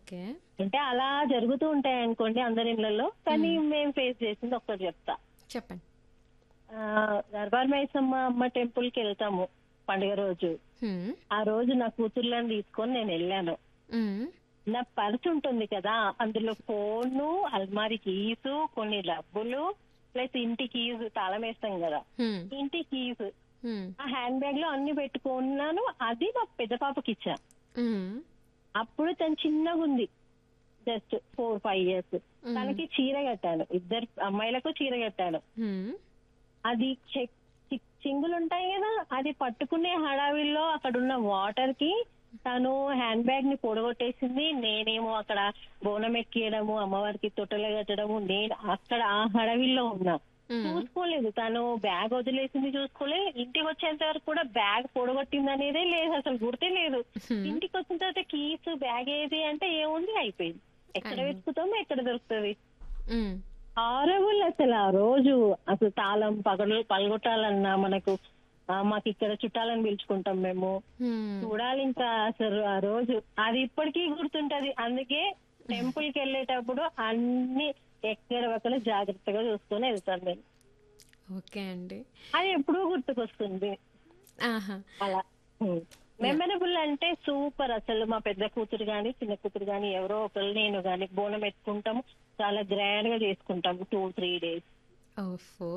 Okay అంటే అలా జరుగుతూ ఉంటాయి అనుకోండి అందరి ఇళ్లలో కానీ మేము ఫేస్ చేసింది ఒక్కటి చెప్తా చెప్పండి ఆ, దర్బార్ మైసమ్మ అమ్మ టెంపుల్ కి వెళ్తాము పండుగ రోజు హ్మ్. ఆ రోజు నా కూతుర్లను తీసుకొని నేను వెళ్ళాను హ్మ్. నా పర్స్ ఉంటుంది కదా అందులో ఫోను అల్మారీ కీసు కొన్ని డబ్బులు ప్లస్ ఇంటి కీస్ తాళం వేస్తాం కదా హ్మ్. ఇంటి కీస్ హ్మ్. ఆ హ్యాండ్ బ్యాగ్ లో అన్ని పెట్టుకున్నాను అది మా పెద్ద పాపకి ఇచ్చా హ్మ్. అప్పుడు తను చిన్నగా ఉంది జస్ట్ ఫోర్ ఫైవ్ ఇయర్స్ తనకి చీర కట్టాను ఇద్దరు అమ్మాయిలకు చీర కట్టాను హ్మ్. అది చె- చి- చింగులు ఉంటాయి కదా అది పట్టుకునే హడావిల్లో అక్కడ ఉన్న వాటర్ కి తను హ్యాండ్ బ్యాగ్ ని పొడగొట్టేసింది నేనేమో అక్కడ బోనం ఎక్కియడము అమ్మవారికి తొట్టెలు కట్టడము నేను అక్కడ ఆ హడావిల్లో ఉన్నా హ్మ్. చూసుకోలేదు తను బ్యాగ్ వదిలేసింది చూసుకోలేదు ఇంటికి వచ్చేంత వరకు కూడా బ్యాగ్ పొడగొట్టింది అనేదే లేదు అసలు గుర్తే లేదు ఇంటికి వచ్చిన తర్వాత కీస్ బ్యాగ్ ఏది అంటే ఏముంది అయిపోయింది ఎక్కడ అయ్యో. వెతుకుతామో ఎక్కడ దొరుకుతుంది హ్మ్. హారబుల్ అసలు ఆ రోజు అసలు తాళం పగలు పగలగొట్టాలన్నా మనకు ఆ, మాకు ఇక్కడ చుట్టాలని పిలుచుకుంటాం మేము హ్మ్. చూడాలి ఇంకా అసలు ఆ రోజు అది ఇప్పటికీ గుర్తుంటది అందుకే టెంపుల్ కి వెళ్ళేటప్పుడు అన్ని ఎక్కడ ఒక్కడ జాగ్రత్తగా చూసుకొని వెళ్తాను నేను ఓకే అండి అది ఎప్పుడూ గుర్తుకొస్తుంది ఆహా అలా మెమరబుల్ అంటే సూపర్ అసలు మా పెద్ద కూతురు గాని చిన్న కూతురు గాని ఎవరో ఒకరు నేను గాని బోనం ఎత్తుకుంటాము చాలా గ్రాండ్ గా చేసుకుంటాము టూ త్రీ డేస్ ఓఫో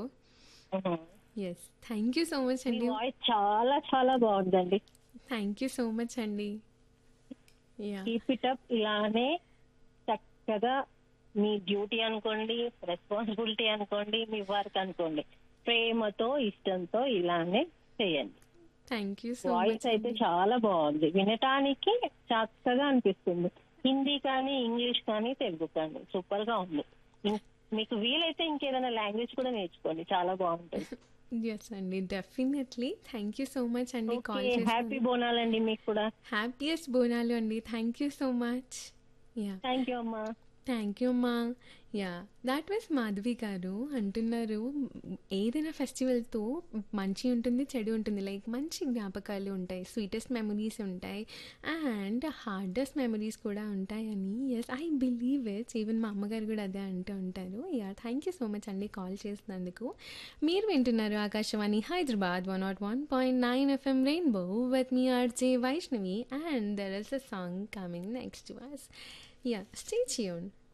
yes thank you so much మీ అండి వాయిస్ చాలా చాలా బాగుందండి థ్యాంక్ యూ సో మచ్ అండి యా కీప్ ఇట్ అప్ ఇలానే చక్కగా మీ డ్యూటీ అనుకోండి రెస్పాన్సిబిలిటీ అనుకోండి మీ వర్క్ అనుకోండి ప్రేమతో ఇష్టంతో ఇలానే చేయండి thank you so voice much అయితే చాలా బాగుంది వినటానికి చక్కగా అనిపిస్తుంది హిందీ కానీ ఇంగ్లీష్ కానీ తెలుగు కానీ సూపర్ గా ఉంది ఇం- మీకు వీలైతే ఇంకేదైనా లాంగ్వేజ్ కూడా నేర్చుకోండి చాలా బాగుంటుంది ఎస్ అండి definitely thank you so much అండి కాల్ హ్యాపీ చేసి బోనాలండి మీకు కూడా హ్యాపీయెస్ట్ బోనాలు అండి thank you so much yeah thank you అమ్మా థ్యాంక్ యూ అమ్మా yeah that was Madhavi garu అంటున్నారు ఏదైనా ఫెస్టివల్తో మంచి ఉంటుంది చెడు ఉంటుంది లైక్ మంచి జ్ఞాపకాలు ఉంటాయి స్వీటెస్ట్ మెమరీస్ ఉంటాయి అండ్ హార్డెస్ట్ మెమరీస్ కూడా ఉంటాయని yes I believe it's even మా అమ్మగారు కూడా అదే అంటూ ఉంటారు yeah thank you so much అండి కాల్ చేసినందుకు మీరు వింటున్నారు Akashvani Hyderabad one naught one point nine FM rainbow with me RJ Vaishnavi and there is a song coming next to us yeah stay tune